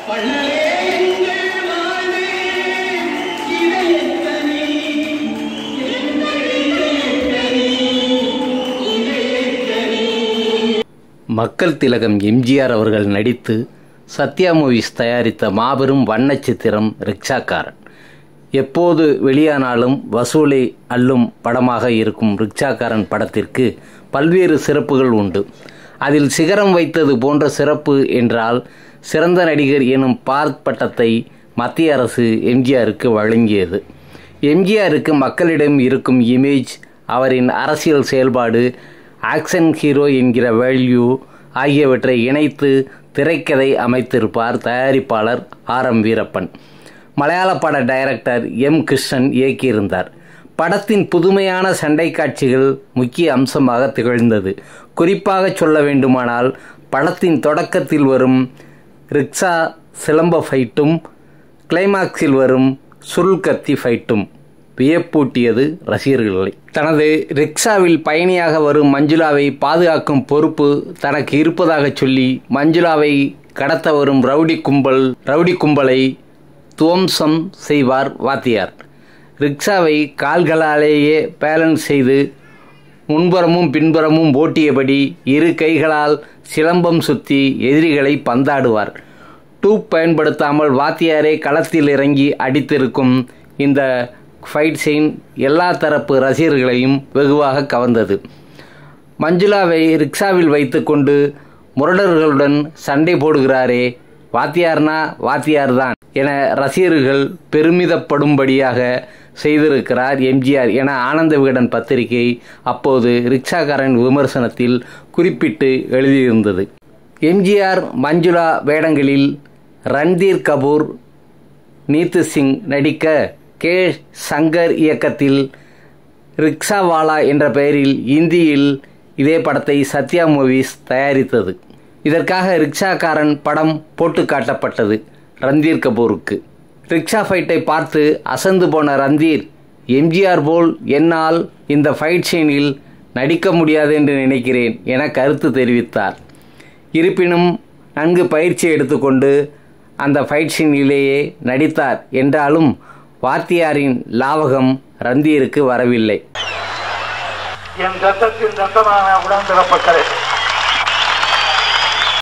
மக்கள் திலகம் எம்ஜிஆர் அவர்கள் நடித்து சத்யா மூவிஸ் தயாரித்த மாபெரும் வண்ணச் சித்திரம் ரிக்ஷாக்காரன் எப்போது வெளியானாலும் வசூலை அள்ளும் படமாக இருக்கும் ரிக்ஷாக்காரன் படத்திற்கு பல்வேறு சிறப்புகள் உண்டு அதில் சிகரம் வைத்தது போன்ற சிறப்பு என்றால் சிறந்த நடிகர் எனும் பார் பட்டத்தை மத்திய அரசு எம்ஜிஆருக்கு வழங்கியது எம்ஜிஆருக்கு மக்களிடம் இருக்கும் இமேஜ் அவரின் அரசியல் செயல்பாடு ஆக்ஷன் ஹீரோ என்கிற வேல்யூ ஆகியவற்றை இணைத்து திரைக்கதை அமைத்திருப்பார் தயாரிப்பாளர் ஆர் எம் வீரப்பன் மலையாள பட டைரக்டர் எம் கிருஷ்ணன் இயக்கியிருந்தார் படத்தின் புதுமையான சண்டை காட்சிகள் முக்கிய அம்சமாக திகழ்ந்தது குறிப்பாக சொல்ல வேண்டுமானால் படத்தின் தொடக்கத்தில் வரும் ரிக்ஷா சிலம்ப ஃபைட்டும் கிளைமாக்ஸில் வரும் சுருள் கத்தி ஃபைட்டும் வியப்பூட்டியது ரசிகர்களை தனது ரிக்ஷாவில் பயணியாக வரும் மஞ்சுளாவை பாதுகாக்கும் பொறுப்பு தனக்கு இருப்பதாக சொல்லி மஞ்சுளாவை கடத்த வரும் ரவுடி கும்பல் ரவுடி கும்பலை துவம்சம் செய்வார் வாத்தியார் ரிக்ஷாவை கால்களாலேயே பேலன்ஸ் செய்து முன்புறமும் பின்புறமும் ஓட்டியபடி இரு கைகளால் சிலம்பம் சுற்றி எதிரிகளை பந்தாடுவார் டூப் பயன்படுத்தாமல் வாத்தியாரே களத்தில் இறங்கி அடித்திருக்கும் இந்த ஃபைட் சீன் எல்லா தரப்பு ரசிகர்களையும் வெகுவாக கவர்ந்தது மஞ்சுளாவை ரிக்ஷாவில் வைத்துக்கொண்டு முரடர்களுடன் சண்டை போடுகிறாரே வாத்தியார்னா வாத்தியார் தான் என ரசிகர்கள் பெருமிதப்படும்படியாக செய்திருக்கிறார் எம்ஜிஆர் என ஆனந்த விகடன் பத்திரிகை அப்போது ரிக்ஷாக்காரன் விமர்சனத்தில் குறிப்பிட்டு எழுதியிருந்தது எம்ஜிஆர் மஞ்சுளா வேடங்களில் ரன்தீர் கபூர் நீத்து சிங் நடிக்க கே சங்கர் இயக்கத்தில் ரிக்ஷாவாலா என்ற பெயரில் இந்தியில் இதே படத்தை சத்யா மூவிஸ் தயாரித்தது இதற்காக ரிக்ஷாக்காரன் படம் போட்டு காட்டப்பட்டது ரந்தீர் கபூருக்கு ரிக்ஷா ஃபைட்டை பார்த்து அசந்து போன ரந்தீர் எம்ஜிஆர் போல் என்னால் இந்த ஃபைட் சீனில் நடிக்க முடியாது என்று நினைக்கிறேன் என கருத்து தெரிவித்தார் இருப்பினும் நன்கு பயிற்சி எடுத்துக்கொண்டு அந்த ஃபைட் சீனிலேயே நடித்தார் என்றாலும் வாத்தியாரின் லாவகம் ரந்தீருக்கு வரவில்லை என் ரத்தத்தின் ரத்தமான உடன்பிறப்பக்களே